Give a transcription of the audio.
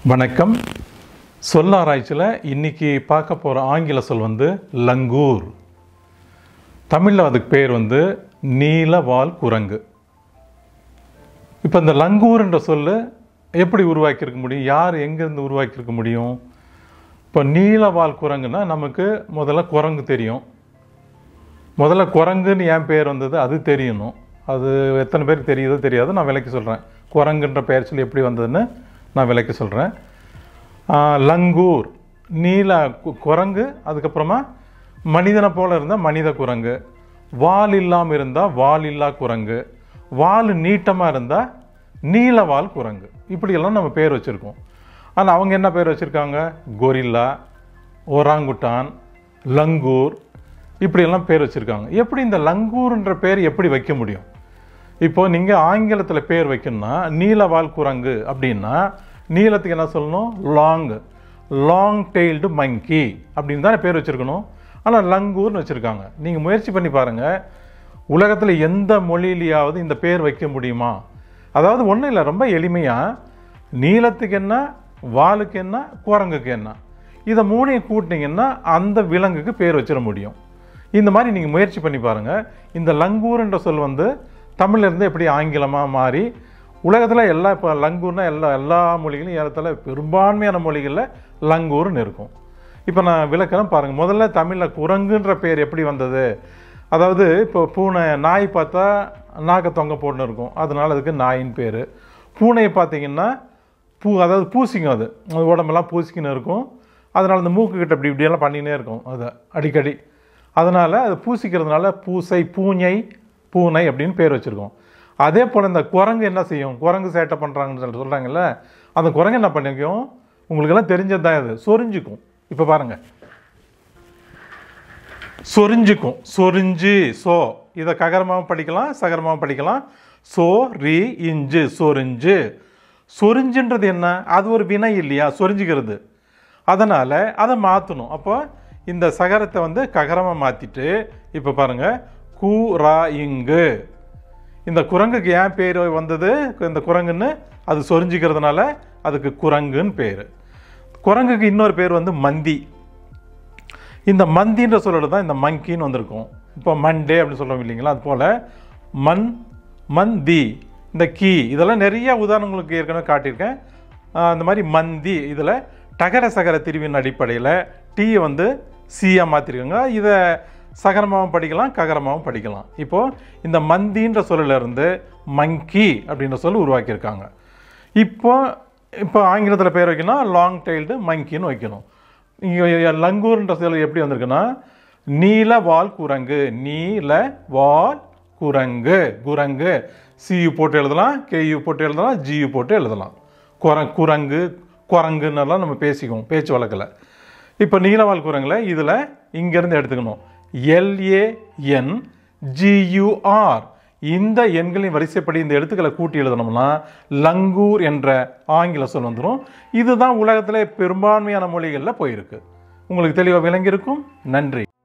வணக்கம் சொல்லாராய்ச்சியில் இன்னைக்கு பார்க்க போகிற ஆங்கில சொல் வந்து லங்கூர் தமிழில் அதுக்கு பேர் வந்து நீலவால் குரங்கு இப்போ இந்த லங்கூர் என்ற சொல்லு எப்படி உருவாக்கியிருக்க முடியும் யார் எங்கேருந்து உருவாக்கியிருக்க முடியும் இப்போ நீலவால் குரங்குன்னா நமக்கு முதல்ல குரங்கு தெரியும் முதல்ல குரங்குன்னு ஏன் பேர் வந்தது அது தெரியணும் அது எத்தனை பேருக்கு தெரியுதோ தெரியாதோ நான் விளக்கி சொல்கிறேன் குரங்குன்ற பெயர் சொல்லி எப்படி வந்ததுன்னு நான் விளக்கி சொல்கிறேன் லங்கூர் நீல கு- குரங்கு அதுக்கப்புறமா மனிதனை போல இருந்தால் மனித குரங்கு வால் இல்லாமல் இருந்தால் வால் இல்லா குரங்கு வால் நீட்டமாக இருந்தால் நீலவால் குரங்கு இப்படியெல்லாம் நம்ம பேர் வச்சுருக்கோம் ஆனால் அவங்க என்ன பேர் வச்சுருக்காங்க கொரில்லா ஒராங்குட்டான் லங்கூர் இப்படியெல்லாம் பேர் வச்சுருக்காங்க எப்படி இந்த லங்கூர்ன்ற பேர் எப்படி வைக்க முடியும் இப்போ நீங்கள் ஆங்கிலத்தில் பேர் வைக்கணும்னா நீலவால் குரங்கு அப்படின்னா நீளத்துக்கு என்ன சொல்லணும் லாங் லாங் டெய்ல்டு மங்கி அப்படின்னு தானே பேர் வச்சுருக்கணும் ஆனால் லங்கூர்னு வச்சுருக்காங்க நீங்கள் முயற்சி பண்ணி பாருங்கள் உலகத்தில் எந்த மொழியிலையாவது இந்த பேர் வைக்க முடியுமா அதாவது ஒன்றும் இல்லை ரொம்ப எளிமையாக நீளத்துக்கு என்ன வாலுக்கு என்ன குரங்குக்கு என்ன இதை மூணையும் கூட்டினீங்கன்னா அந்த விலங்குக்கு பேர் வச்சிட முடியும் இந்த மாதிரி நீங்கள் முயற்சி பண்ணி பாருங்கள் இந்த லங்கூர்ன்ற சொல் வந்து தமிழ்ல இருந்து எப்படி ஆங்கிலமாக மாறி உலகத்தில் எல்லா இப்போ லங்கூர்னா எல்லா எல்லா மொழிகளும் ஏறத்தாழ பெரும்பான்மையான மொழிகளில் லங்கூர்னு இருக்கும் இப்போ நான் விளக்குறேன் பாருங்கள் முதல்ல தமிழில் குரங்குன்ற பேர் எப்படி வந்தது அதாவது இப்போ பூனை நாய் பார்த்தா நாக்க தொங்க போட்டுன்னு இருக்கும் அதனால அதுக்கு நாயின் பேர் பூனையை பார்த்தீங்கன்னா பூ அதாவது பூசிக்கும் அது அது உடம்பெல்லாம் பூசிக்கின்னு இருக்கும் அதனால் அந்த மூக்கு கிட்ட இப்படி இப்படியெல்லாம் பண்ணினே இருக்கும் அது அடிக்கடி அதனால் அது பூசிக்கிறதுனால பூசை பூஞை பூனை அப்படின்னு பேர் வச்சுருக்கோம் அதே போல் இந்த குரங்கு என்ன செய்யும் குரங்கு சேட்டை பண்ணுறாங்கன்னு சொல்லி சொல்கிறாங்கல்ல அந்த குரங்கு என்ன பண்ணிக்கும் உங்களுக்கெல்லாம் தெரிஞ்சது தான் இது சொரிஞ்சுக்கும் இப்போ பாருங்கள் சொரிஞ்சுக்கும் சொரிஞ்சு சோ இதை ககரமாகவும் படிக்கலாம் சகரமாகவும் படிக்கலாம் சோ ரி இஞ்சு சொரிஞ்சு சொரிஞ்சுன்றது என்ன அது ஒரு வினை இல்லையா சொரிஞ்சுக்கிறது அதனால் அதை மாற்றணும் அப்போ இந்த சகரத்தை வந்து ககரமாக மாற்றிட்டு இப்போ பாருங்கள் கு ரா இங்கு இந்த குரங்குக்கு ஏன் பேர் வந்தது இந்த குரங்குன்னு அது சொரிஞ்சுக்கிறதுனால அதுக்கு குரங்குன்னு பேர் குரங்குக்கு இன்னொரு பேர் வந்து மந்தி இந்த மந்தின்ற சொல்லோட தான் இந்த மங்கின்னு வந்திருக்கும் இப்போ மண்டே அப்படின்னு சொல்கிறோம் இல்லைங்களா அது போல் மண் மந்தி இந்த கீ இதெல்லாம் நிறைய உதாரணங்களுக்கு ஏற்கனவே காட்டியிருக்கேன் ஆஹ் அந்த மாதிரி மந்தி இதில் டகர சகர திரிவின் அடிப்படையில் டீயை வந்து சியா மாற்றிருக்காங்க இதை சகரமாகவும் படிக்கலாம் ககரமாகவும் படிக்கலாம் இப்போது இந்த மந்தின்ற சொல்லிலிருந்து மங்கி அப்படின்ற சொல் உருவாக்கியிருக்காங்க இப்போ இப்போ ஆங்கிலத்தில் பேர் வைக்கணும் லாங் டைல்டு மங்கின்னு வைக்கணும் இங்கே லங்கூர்ன்ற சொல் எப்படி வந்திருக்குன்னா நீல வால் குரங்கு நீல வால் குரங்கு குரங்கு சியு போட்டு எழுதலாம் கேயு போட்டு எழுதலாம் ஜியு போட்டு எழுதலாம் குர குரங்கு குரங்குன்னெல்லாம் நம்ம பேசிக்குவோம் பேச்சு வழக்கில் இப்போ நீலவால் குரங்கில் இதில் இங்கேருந்து எடுத்துக்கணும் எல்ஏஎன் ஜியூஆர் இந்த எண்களின் வரிசைப்படி இந்த எழுத்துக்களை கூட்டி எழுதணும்னா லங்கூர் என்ற ஆங்கில சொல் வந்துடும் இதுதான் உலகத்திலே பெரும்பான்மையான மொழிகளில் போயிருக்கு உங்களுக்கு தெளிவாக விளங்கியிருக்கும் நன்றி